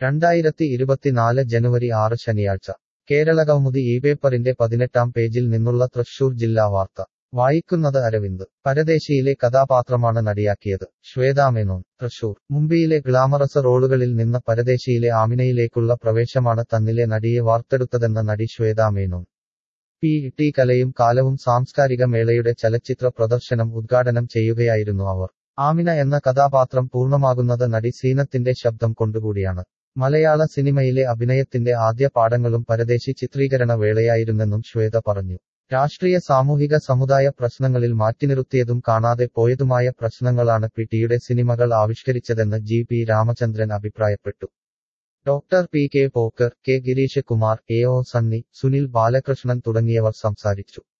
രണ്ടായിരത്തി ഇരുപത്തിനാല് ജനുവരി ആറ് ശനിയാഴ്ച കേരളകൗമുദി ഈ പേപ്പറിന്റെ പതിനെട്ടാം പേജിൽ നിന്നുള്ള തൃശൂർ ജില്ലാ വാർത്ത വായിക്കുന്നത് അരവിന്ദ് പരദേശിയിലെ കഥാപാത്രമാണ് നടിയാക്കിയത് ശ്വേതാമേനോൻ തൃശൂർ മുംബൈയിലെ ഗ്ലാമറസ് റോളുകളിൽ നിന്ന് പരദേശിയിലെ ആമിനയിലേക്കുള്ള പ്രവേശമാണ് തന്നിലെ നടിയെ വാർത്തെടുത്തതെന്ന നടി ശ്വേതാമേനോൻ പി ടി കലയും കാലവും സാംസ്കാരിക മേളയുടെ ചലച്ചിത്ര പ്രദർശനം ഉദ്ഘാടനം ചെയ്യുകയായിരുന്നു അവർ ആമിന എന്ന കഥാപാത്രം പൂർണ്ണമാകുന്നത് നടി സീനത്തിന്റെ ശബ്ദം കൊണ്ടുകൂടിയാണ് മലയാള സിനിമയിലെ അഭിനയത്തിന്റെ ആദ്യ പാഠങ്ങളും പരദേശി ചിത്രീകരണ വേളയായിരുന്നെന്നും ശ്വേത പറഞ്ഞു രാഷ്ട്രീയ സാമൂഹിക സമുദായ പ്രശ്നങ്ങളിൽ മാറ്റിനിർത്തിയതും കാണാതെ പോയതുമായ പ്രശ്നങ്ങളാണ് പി ടിയുടെ സിനിമകൾ ആവിഷ്കരിച്ചതെന്ന് ജി പി രാമചന്ദ്രൻ അഭിപ്രായപ്പെട്ടു doctor P K Pokker K Girish Kumar A O Sunny Sunil Balakrishnan തുടങ്ങിയവർ സംസാരിച്ചു